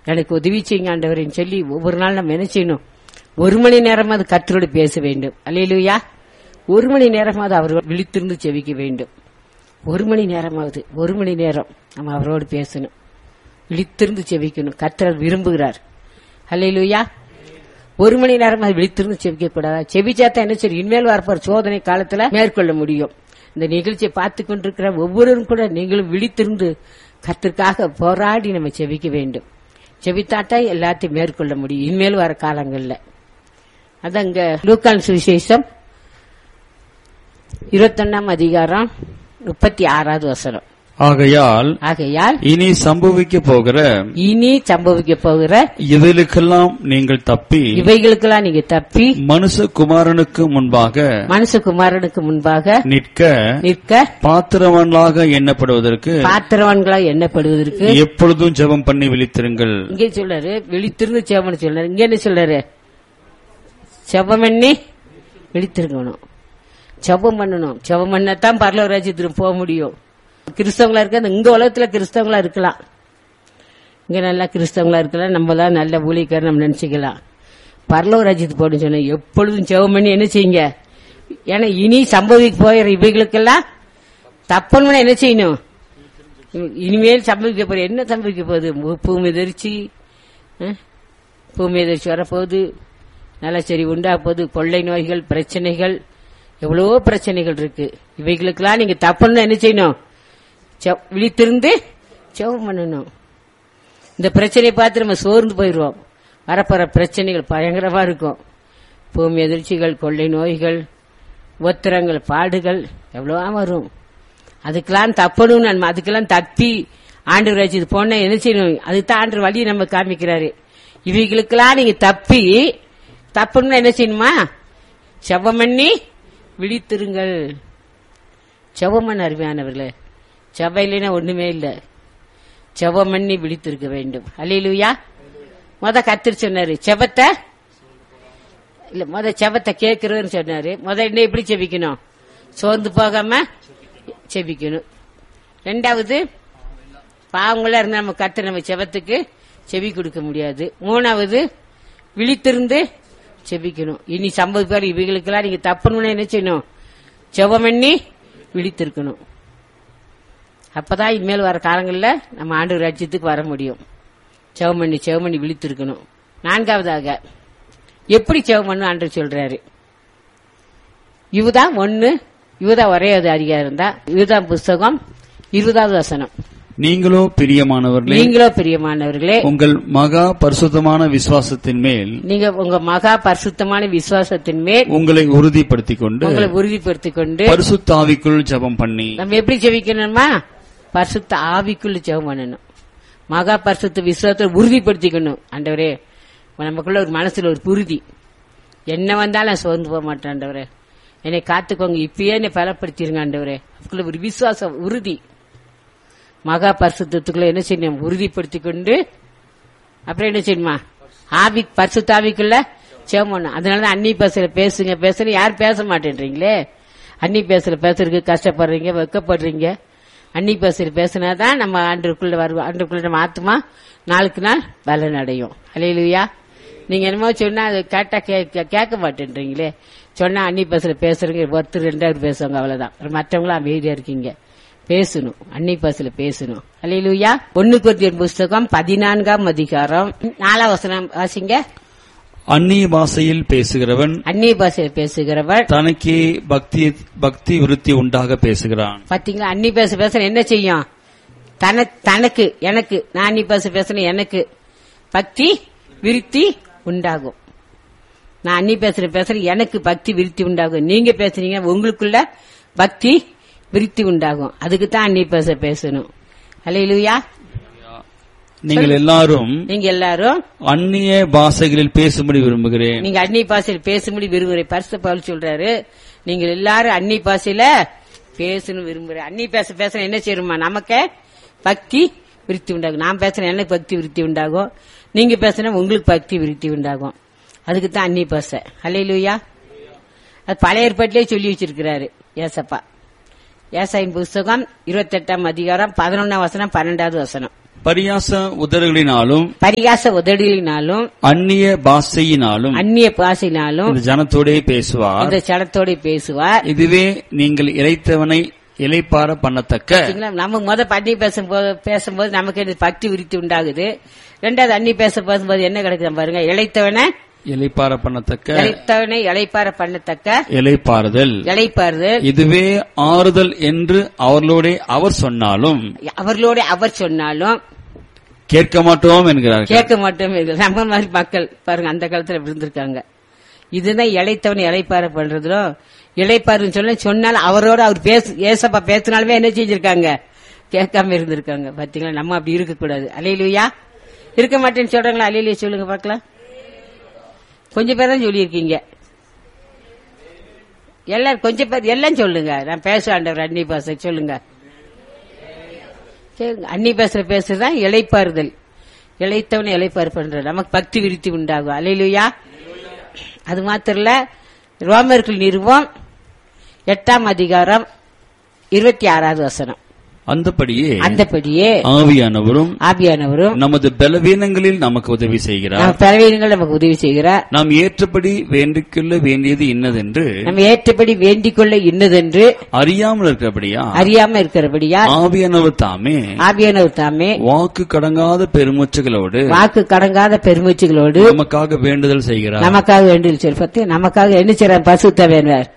எனக்கு உதவி செய்யுங்க ஆண்டவரேன்னு சொல்லி ஒவ்வொரு நாள் நம்ம என்ன செய்யணும் ஒரு மணி நேரமாவது கர்த்தரோடு பேச வேண்டும் அல்லையிலுயா ஒரு மணி நேரமாவது அவர் விழித்திருந்து செவிக்க வேண்டும் ஒரு மணி நேரமாவது ஒரு மணி நேரம் நம்ம அவரோடு பேசணும் விழித்திருந்து செவிக்கணும் கர்த்தர் விரும்புகிறார் அல்லையிலுயா ஒரு மணி நேரமாவது விழித்திருந்து செவிக்க கூடாதா செவிச்சாத்தான் என்ன சரி இனிமேல் வரப்போற சோதனை காலத்துல மேற்கொள்ள முடியும் இந்த நிகழ்ச்சியை பார்த்து கொண்டிருக்கிற ஒவ்வொருவரும் கூட நீங்களும் விழித்திருந்து கர்த்தருக்காக போராடி நம்ம செவிக்க வேண்டும் செவித்தாட்டா எல்லாத்தையும் மேற்கொள்ள முடியும் இனிமேல் வர காலங்கள்ல அதான் இங்க லூக்கான் சுவிசேஷம் இருபத்தொன்னாம் அதிகாரம் முப்பத்தி ஆறாவது வசனம் ஆகையால் ஆகையால் இனி சம்பவிக்க போகிற இனி சம்பவிக்க போகிற இதிலுக்கெல்லாம் நீங்கள் தப்பி இவைகளுக்கெல்லாம் நீங்க தப்பி மனுஷகுமாரனுக்கு முன்பாக மனுஷகுமாரனுக்கு முன்பாக நிற்க நிற்க பாத்திரவான்களாக எண்ணப்படுவதற்கு பாத்திரவான்களா எண்ணப்படுவதற்கு எப்பொழுதும் ஜெபம் பண்ணி விழித்திருங்கள் இங்கே சொல்றாரு விழித்திருந்து செவம்னு சொல்றாரு இங்க என்ன சொல்றாரு செவம் பண்ணி விழித்திருக்கணும் செவம் பண்ணணும் செவம் பண்ணத்தான் பரலவ ராஜ்யத்துக்கு போக முடியும் கிறிஸ்தவங்களா இருக்க இங்க உலகத்துல கிறிஸ்தவங்களா இருக்கலாம் இங்க நல்லா கிறிஸ்தவங்களா இருக்கலாம் நம்ம தான் நல்ல ஊழியக்காரர் நம்ம நினைச்சுக்கலாம் பரலவ ராஜ்யத்துக்கு போகணும்னு சொன்ன எப்பொழுதும் செவம் பண்ணி என்ன செய்யுங்க ஏன்னா இனி சம்பவிக்க போகிற இவைகளுக்கெல்லாம் தப்பணும்னா என்ன செய்யணும் இனிமேல் சம்பவிக்க போற என்ன சம்பவிக்க போகுது பூ- பூமி எதிர்ச்சி பூமி எதிர்ச்சி வரப்போகுது நிலச்சரி உண்டாக போகுது கொள்ளை நோய்கள் பிரச்சனைகள் எவ்வளவோ பிரச்சனைகள் இருக்கு இவைகளுக்கெல்லாம் நீங்க தப்பணும்னா என்ன செய்யணும் செவ்- விழித்திருந்து செவம் பண்ணணும் இந்த பிரச்சனையை பார்த்து நம்ம சோர்ந்து போயிடுவோம் வரப்போற பிரச்சனைகள் பயங்கரமா இருக்கும் பூமி எதிர்ச்சிகள் கொள்ளை நோய்கள் ஒத்திரங்கள் பாடுகள் எவ்வளவா வரும் அதுக்கெல்லாம் தப்பணும் நம்ம அதுக்கெல்லாம் தப்பி ஆண்டு ராஜ்யத்து போன என்ன செய்யணும் அதுதான் ஆண்டு வழி நம்ம காமிக்கிறாரு இவைகளுக்கெல்லாம் நீங்க தப்பி தப்பணும்னா என்ன செய்யணுமா செவம் பண்ணி விழித்திருங்கள் செவமன் அருமையானவர்களே செவ்வாய் இல்லைன்னா ஒண்ணுமே இல்லை செவம் பண்ணி விழித்திருக்க வேண்டும் அல்லையிலுயா முத கத்திரி சொன்னாரு செவத்தை இல்ல முத செவத்தை கேட்கிறதுன்னு சொன்னாரு முத என்ன எப்படி செபிக்கணும் சோர்ந்து போகாம செபிக்கணும் ரெண்டாவது பாவங்களா இருந்தா நம்ம கத்து நம்ம செவத்துக்கு செவி கொடுக்க முடியாது மூணாவது விழித்திருந்து செபிக்கணும் இனி சம்பவிப்பார் இவைகளுக்கெல்லாம் நீங்க தப்பணும்னு என்ன செய்யணும் செவம் பண்ணி விழித்திருக்கணும் அப்பதான் இனிமேல் வர காலங்களில் நம்ம ஆண்டு ராஜ்யத்துக்கு வர முடியும் செவம் பண்ணி செவம் பண்ணி விழித்திருக்கணும் நான்காவதாக எப்படி செவம் பண்ணு ஆண்டு சொல்றாரு இவதான் ஒன்னு இவதான் ஒரே ஒரு அதிகாரம் தான் இதுதான் புஸ்தகம் இருபதாவது வசனம் நீங்களோ பிரியமானவர்களே நீங்களோ பிரியமானவர்களே உங்கள் மகா பரிசுத்தமான விசுவாசத்தின் மேல் நீங்க உங்க மகா பரிசுத்தமான விசுவாசத்தின் மேல் உங்களை உறுதிப்படுத்திக் கொண்டு உங்களை உறுதிப்படுத்திக் கொண்டு பரிசுத்தாவிக்குள் ஜெபம் பண்ணி நம்ம எப்படி ஜெபிக்கணுமா பரிசுத்த ஆவிக்குள்ள ஜெபம் பண்ணணும் மகா பரிசுத்த விசுவாசத்தை உறுதிப்படுத்திக்கணும் ஆண்டவரே நமக்குள்ள ஒரு மனசுல ஒரு உறுதி என்ன வந்தாலும் நான் சோர்ந்து போக மாட்டேன் ஆண்டவரே என்னை காத்துக்கோங்க இப்பயே என்னை பலப்படுத்திருங்க ஆண்டவரே அதுக்குள்ள ஒரு விசுவாசம் உறுதி மகா பரிசுத்தத்துக்குள்ள என்ன செய்யணும் உறுதிப்படுத்திக் கொண்டு அப்புறம் என்ன செய்யணுமா ஆவி பரிசுத்த ஆவிக்குள்ள ஜெபம் பண்ணணும் அதனாலதான் அன்னி பேசல பேசுங்க பேசுங்க யாரும் பேச மாட்டேன்றீங்களே அன்னி பேசல பேசுறதுக்கு கஷ்டப்படுறீங்க வெக்கப்படுறீங்க அன்னி பேசல பேசினாதான் நம்ம ஆண்டுக்குள்ள வருவோம் ஆண்டுக்குள்ள நம்ம ஆத்மா நாளுக்கு நாள் பலன் அடையும் அலையிலுயா நீங்க என்னமோ சொன்னா அது கேட்டா கேட்க கேட்க மாட்டேன்றீங்களே சொன்னா அன்னி பேசல பேசுறீங்க ஒருத்தர் ரெண்டாவது பேசுவாங்க அவ்வளவுதான் மற்றவங்களும் அமைதியா இருக்கீங்க பேசணும் அன்னி பஸ்ல பேசணும் அல்லையிலுயா ஒன்னு கொத்தியன் புஸ்தகம் பதினான்காம் அதிகாரம் நாலாம் வசனம் வாசிங்க அந்நிய பாஷையில் பேசுகிறவன் அந்நிய பாஷையில் பேசுகிறவர் தனக்கே பக்தி பக்தி விருத்தி உண்டாக பேசுகிறான் பாத்தீங்களா அன்னி பேச பேச என்ன செய்யும் தன தனக்கு எனக்கு நான் அன்னி பேச பேசுறேன் எனக்கு பக்தி விருத்தி உண்டாகும் நான் அன்னி பேசுற பேசுறேன் எனக்கு பக்தி விருத்தி உண்டாகும் நீங்க பேசுறீங்க உங்களுக்குள்ள பக்தி விருத்தி உண்டாகும் அதுக்கு தான் அன்னி பேச பேசணும் அல்லையிலுயா நீங்கள் எல்லாரும் நீங்க எல்லாரும் அந்நிய பாஷைகளில் பேசும்படி விரும்புகிறேன் நீங்க அன்னி பாசையில் பேசும்படி விரும்புகிறேன் பரிசு பவுல் சொல்றாரு நீங்க எல்லாரும் அன்னி பாசையில பேசணும் விரும்புறேன் அன்னி பேச பேச என்ன செய்யணுமா நமக்கு பக்தி விருத்தி உண்டாகும் நான் பேசுறேன் எனக்கு பக்தி விருத்தி உண்டாகும் நீங்க பேசுனா உங்களுக்கு பக்தி விருத்தி உண்டாகும் அதுக்கு தான் அன்னி பாச அல்லையிலுயா அது பழைய ஏற்பாட்டிலே சொல்லி வச்சிருக்கிறாரு ஏசப்பா ஏசாயின் புஸ்தகம் இருபத்தெட்டாம் அதிகாரம் பதினொன்னாம் வசனம் பன்னெண்டாவது வசனம் பரியாச உதறுகளினாலும் பரிகாச உதடுகளினாலும் அந்நிய பாஷையினாலும் அந்நிய பாசையினாலும் இந்த ஜனத்தோடே பேசுவார் இந்த சடத்தோட பேசுவார் இதுவே நீங்கள் இறைத்தவனை இலைப்பார பண்ணத்தக்க பாத்தீங்களா? நம்ம முத பண்ணி பேசும்போது பேசும்போது நமக்கு இந்த பக்தி விருத்தி உண்டாகுது ரெண்டாவது அன்னி பேச பேசும்போது என்ன கிடைக்குது பாருங்க இளைத்தவனை இலைப்பார பண்ணத்தக்க இளைத்தவனை இளைப்பார பண்ணத்தக்க இலைப்பாறுதல் இளைப்பாருது இதுவே ஆறுதல் என்று அவர்களோடே அவர் சொன்னாலும் அவர்களோட அவர் சொன்னாலும் கேட்க மாட்டோம் என்கிறார்கள் கேட்க மாட்டோம் இருக்கு. நம்ம மாதிரி மக்கள் பாருங்க அந்த காலத்துல இப்படி இருந்திருக்காங்க இதுதான் இளைத்தவன் இளைப்பார பண்றதும் இளைப்பாருன்னு சொல்ல சொன்னாலும் அவரோட அவர் பேசு ஏசப்பா பேசினாலுமே என்ன செஞ்சிருக்காங்க கேட்காம இருந்திருக்காங்க பாத்தீங்களா நம்ம அப்படி இருக்க கூடாது அலையிலுயா இருக்க மாட்டேன்னு சொல்றாங்களா அலையிலுயா சொல்லுங்க பார்க்கலாம் கொஞ்சம் பேர் தான் சொல்லியிருக்கீங்க எல்லாரும் கொஞ்சம் பேர் எல்லாம் சொல்லுங்க நான் பேச ஆண்டவர் அன்னி பாச சொல்லுங்க சரிங்க அன்னி பேசுற பேசுறதுதான் இளைப்பாறுதல் இளைத்தவனை இளைப்பாறு பண்ற நமக்கு பக்தி விருத்தி உண்டாகும் அலையிலுயா அது மாத்திரம் இல்ல ரோமர்கள் நிறுவம் எட்டாம் அதிகாரம் இருபத்தி ஆறாவது வசனம் அந்தபடியே அந்தபடியே ஆவியானவரும் ஆபியானவரும் நமது பலவீனங்களில் நமக்கு உதவி செய்கிறார் நம்ம பலவீனங்கள் நமக்கு உதவி செய்கிறார் நாம் ஏற்றபடி வேண்டிக்கொள்ள வேண்டியது இன்னதென்று நம்ம ஏற்றபடி வேண்டிக் கொள்ள இன்னதென்று அறியாமல் இருக்கிறபடியா அறியாம இருக்கிறபடியா ஆவியானவர் தாமே ஆபியானவர் தாமே வாக்கு கடங்காத பெருமூச்சுகளோடு வாக்கு கடங்காத பெருமூச்சுகளோடு நமக்காக வேண்டுதல் செய்கிறார் நமக்காக வேண்டிய சொல் பத்தி நமக்காக என்ன செய்யறார் பசுத்த வேண்டார்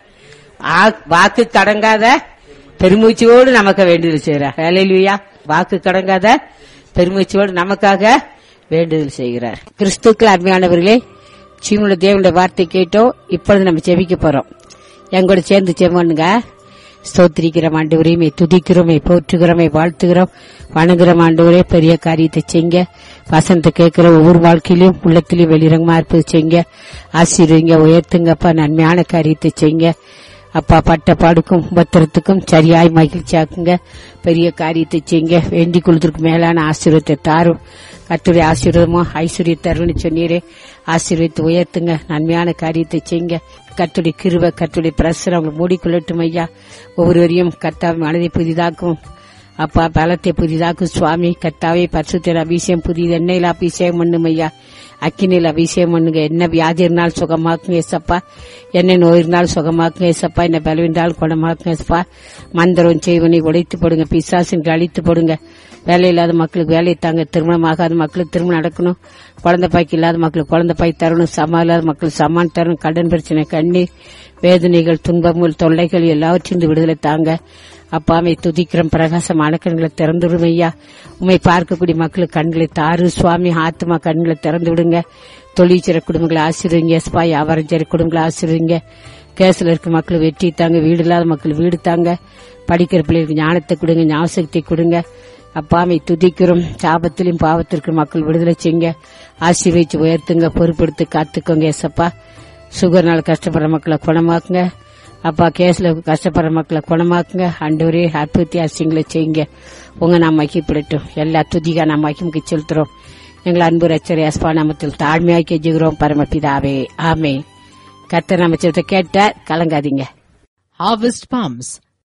வாக்கு கடங்காத பெருமூச்சியோடு நமக்கு வேண்டுதல் செய்கிறார் ஹalleluya வாக்கு கடங்காத பெருமூச்சியோடு நமக்காக வேண்டுதல் செய்கிறார் கிறிஸ்துக்கள் அருமையானவர்களே சீமுள்ள தேவனுடைய வார்த்தை கேட்டோம் இப்பொழுது நம்ம செவிக்க போறோம் எங்கூட சேர்ந்து செவனுங்க ஸ்தோத்திரிக்கிறோம் ஆண்டவரையுமே துதிக்கிறோமே போற்றுகிறோமே வாழ்த்துகிறோம் வணங்குறோம் ஆண்டவரே பெரிய காரியத்தை செய்ங்க வசனத்தை கேட்கிற ஒவ்வொரு வாழ்க்கையிலும் உள்ளத்திலும் வெளிரங்கமா இருப்பது செய்ங்க ஆசீர்வீங்க உயர்த்துங்கப்பா நன்மையான காரியத்தை செய்ங்க அப்பா பட்ட பாடுக்கும் உபத்திரத்துக்கும் சரியாய் மகிழ்ச்சியாக்குங்க பெரிய காரியத்தை செய்யுங்க வேண்டிக் கொள்வதற்கு மேலான ஆசீர்வத்தை தாரும் கத்துடைய ஆசீர்வாதமோ ஐஸ்வர்ய தருன்னு சொன்னீரே ஆசீர்வத்தை உயர்த்துங்க நன்மையான காரியத்தை செய்யுங்க கத்துடைய கிருப கத்துடைய பிரசரம் அவங்களை மூடிக்கொள்ளட்டும் ஐயா ஒவ்வொருவரையும் கத்தா மனதை புதிதாக்கும் அப்பா பலத்தை புதிதாக்கும் சுவாமி கத்தாவே பரிசுத்தர் அபிஷேகம் புதிது எண்ணெயில் அபிஷேகம் பண்ணும் ஐயா அக்கினியில் அபிஷேகம் பண்ணுங்க என்ன வியாதி இருந்தாலும் சுகமாக்குங்க ஏசப்பா என்ன நோய் இருந்தாலும் சுகமாக்குங்க ஏசப்பா என்ன பலவின்றாலும் குணமாக்குங்க ஏசப்பா மந்திரம் செய்வனை உடைத்து போடுங்க பிசாசின் அழித்து போடுங்க வேலை இல்லாத மக்களுக்கு வேலை தாங்க திருமணம் ஆகாத மக்களுக்கு திருமணம் நடக்கணும் குழந்தை பாய்க்கு இல்லாத மக்களுக்கு குழந்தை பாய் தரணும் சமா இல்லாத மக்களுக்கு சமான் தரணும் கடன் பிரச்சனை கண்ணீர் வேதனைகள் துன்பங்கள் தொல்லைகள் எல்லாவற்றிலிருந்து விடுதலை தாங்க அப்பாவை துதிக்கிறோம் பிரகாசமான கண்களை திறந்து விடுங்க ஐயா உண்மை பார்க்கக்கூடிய மக்களுக்கு கண்களை தாரு சுவாமி ஆத்மா கண்களை திறந்து விடுங்க தொழிற்சிற குடும்பங்களை ஆசிரியங்க எஸ்பா வியாபாரம் செய்கிற குடும்பங்களை ஆசிரியங்க கேஸ்ல இருக்க மக்கள் வெற்றி தாங்க வீடு இல்லாத மக்கள் வீடு தாங்க படிக்கிற பிள்ளைகளுக்கு ஞானத்தை கொடுங்க ஞாபகத்தை கொடுங்க அப்பாமை துதிக்கிறோம் சாபத்திலும் பாவத்திற்கு மக்கள் விடுதலை செய்யுங்க ஆசீர்வதிச்சு உயர்த்துங்க பொறுப்படுத்தி காத்துக்கோங்க எசப்பா சுகர்னால கஷ்டப்படுற மக்களை குணமாக்குங்க அப்பா கேஸ்ல கஷ்டப்படுற மக்களை குணமாக்குங்க அண்டவரே அற்புத்தி அசியங்களை செய்யுங்க உங்க நாம் மகிப்படட்டும் எல்லா துதிகா நாம் மகிமுக்கு செலுத்துறோம் எங்கள் அன்பு ரச்சரை அஸ்பா நாமத்தில் தாழ்மையாக்கி எஜுகிறோம் பரமபிதாவே ஆமே கத்த நமச்சத்தை கேட்டார் கலங்காதீங்க Harvest Palms.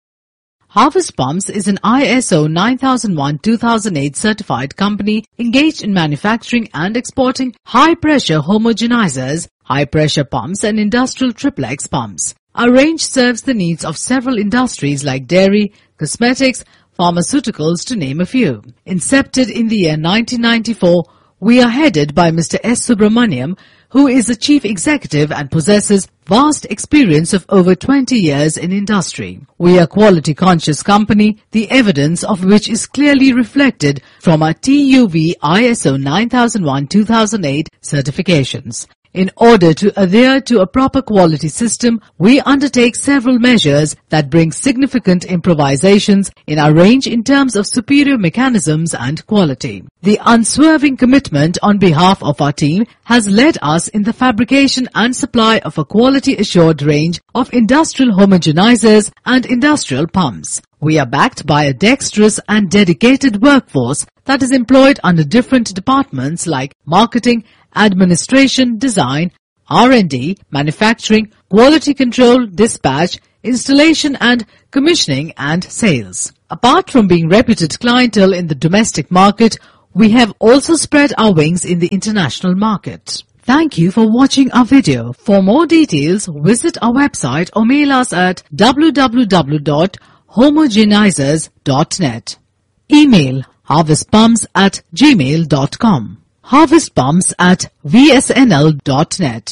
Harvest Palms is an ISO 9001-2008 certified company engaged in manufacturing and exporting high-pressure homogenizers, high-pressure pumps and industrial triplex pumps. Our range serves the needs of several industries like dairy, cosmetics, pharmaceuticals to name a few. Incepted in the year 1994, we are headed by Mr. S. Subramaniam, who is the chief executive and possesses vast experience of over 20 years in industry. We are quality conscious company, the evidence of which is clearly reflected from our TUV ISO 9001-2008 certifications. In order to adhere to a proper quality system, we undertake several measures that bring significant improvisations in our range in terms of superior mechanisms and quality. The unswerving commitment on behalf of our team has led us in the fabrication and supply of a quality assured range of industrial homogenizers and industrial pumps. We are backed by a dexterous and dedicated workforce that is employed under different departments like marketing, administration, design, R&D, manufacturing, quality control, dispatch, installation and commissioning and sales. Apart from being reputed clientele in the domestic market, We have also spread our wings in the international market. Thank you for watching our video. For more details, visit our website or mail us at www.homogenizers.net. Email harvestpumps at gmail.com. Harvestpumps at vsnl.net.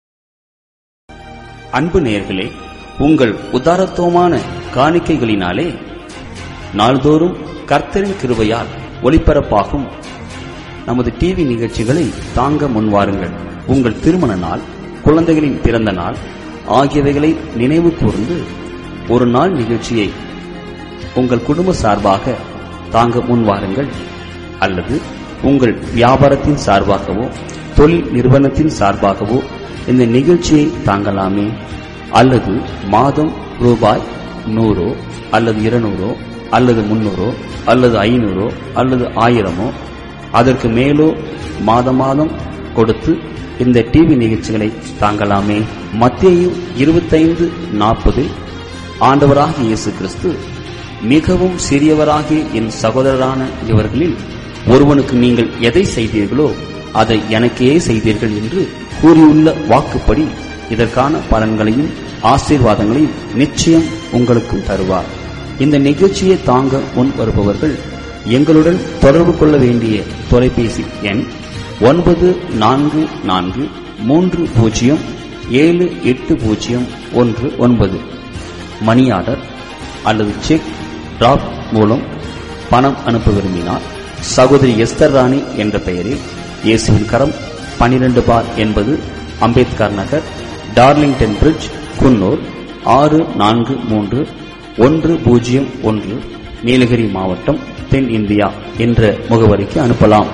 அன்பு நேயர்களே உங்கள் உதாரத்துவமான காணிக்கைகளினாலே நாள்தோறும் கர்த்தரின் கிருபையால் ஒளிபரப்பாகும் நமது TV நிகழ்ச்சிகளை தாங்க முன்வாருங்கள் உங்கள் திருமண நாள் குழந்தைகளின் பிறந்த நாள் ஆகியவைகளை நினைவு கூர்ந்து ஒரு நாள் நிகழ்ச்சியை உங்கள் குடும்ப சார்பாக தாங்க முன்வாருங்கள் அல்லது உங்கள் வியாபாரத்தின் சார்பாகவோ தொழில் நிறுவனத்தின் சார்பாகவோ இந்த நிகழ்ச்சியை தாங்கலாமே அல்லது மாதம் ரூபாய் நூறோ அல்லது இருநூறோ அல்லது முன்னூறோ அல்லது ஐநூறோ அல்லது ஆயிரமோ அதற்கு மேலோ மாத மாதம் கொடுத்து இந்த டிவி நிகழ்ச்சிகளை தாங்கலாமே மத்தேயு இருபத்தைந்து நாற்பதில் ஆண்டவராகிய இயேசு கிறிஸ்து மிகவும் சிறியவராகிய என் சகோதரரான இவர்களில் ஒருவனுக்கு நீங்கள் எதை செய்தீர்களோ அதை எனக்கே செய்தீர்கள் என்று கூறியுள்ள வாக்குப்படி இதற்கான பலன்களையும் ஆசீர்வாதங்களையும் நிச்சயம் உங்களுக்கும் தருவார் இந்த நிகழ்ச்சியை தாங்க முன் வருபவர்கள் எங்களுடன் தொடர்பு கொள்ள வேண்டிய தொலைபேசி எண் ஒன்பது நான்கு நான்கு மூன்று பூஜ்ஜியம் ஏழு எட்டு பூஜ்ஜியம் ஒன்று ஒன்பது மணி ஆர்டர் அல்லது செக் டிராப் மூலம் பணம் அனுப்ப விரும்பினால் சகோதரி எஸ்தர் ராணி என்ற பெயரில் இயேசுவின் கரம் பனிரெண்டு பார் என்பது அம்பேத்கர் நகர் டார்லிங்டன் பிரிட்ஜ் குன்னூர் ஆறு நான்கு மூன்று ஒன்று பூஜ்ஜியம் ஒன்று நீலகிரி மாவட்டம் தென் இந்தியா என்ற முகவரிக்கு அனுப்பலாம்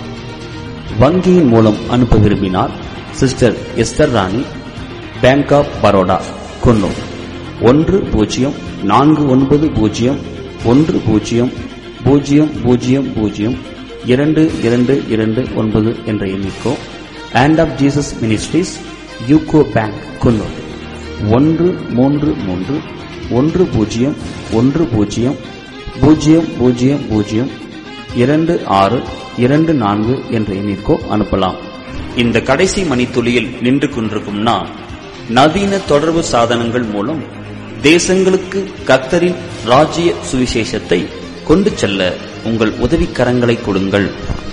வங்கியின் மூலம் அனுப்ப விரும்பினால் sister Esther Rani bank of Baroda Coonoor ஒன்று பூஜ்ஜியம் நான்கு ஒன்பது பூஜ்ஜியம் ஒன்று பூஜ்ஜியம் பூஜ்ஜியம் பூஜ்ஜியம் பூஜ்ஜியம் இரண்டு இரண்டு இரண்டு ஒன்பது என்ற எண்ணிக்கோ hand of Jesus ministries UCO bank Coonoor ஒன்று மூன்று மூன்று ஒன்று பூஜ்ஜியம் ஒன்று பூஜ்ஜியம் பூஜ்ஜியம் பூஜ்ஜியம் பூஜ்ஜியம் இரண்டு ஆறு இரண்டு நான்கு என்ற எண்ணிற்கோ அனுப்பலாம் இந்த கடைசி மணித்துளியில் நின்று கொண்டிருக்கும் நான் நவீன தொடர்பு சாதனங்கள் மூலம் தேசங்களுக்கு கத்தரின் ராஜ்ய சுவிசேஷத்தை கொண்டு செல்ல உங்கள் உதவிக்கரங்களை கொடுங்கள்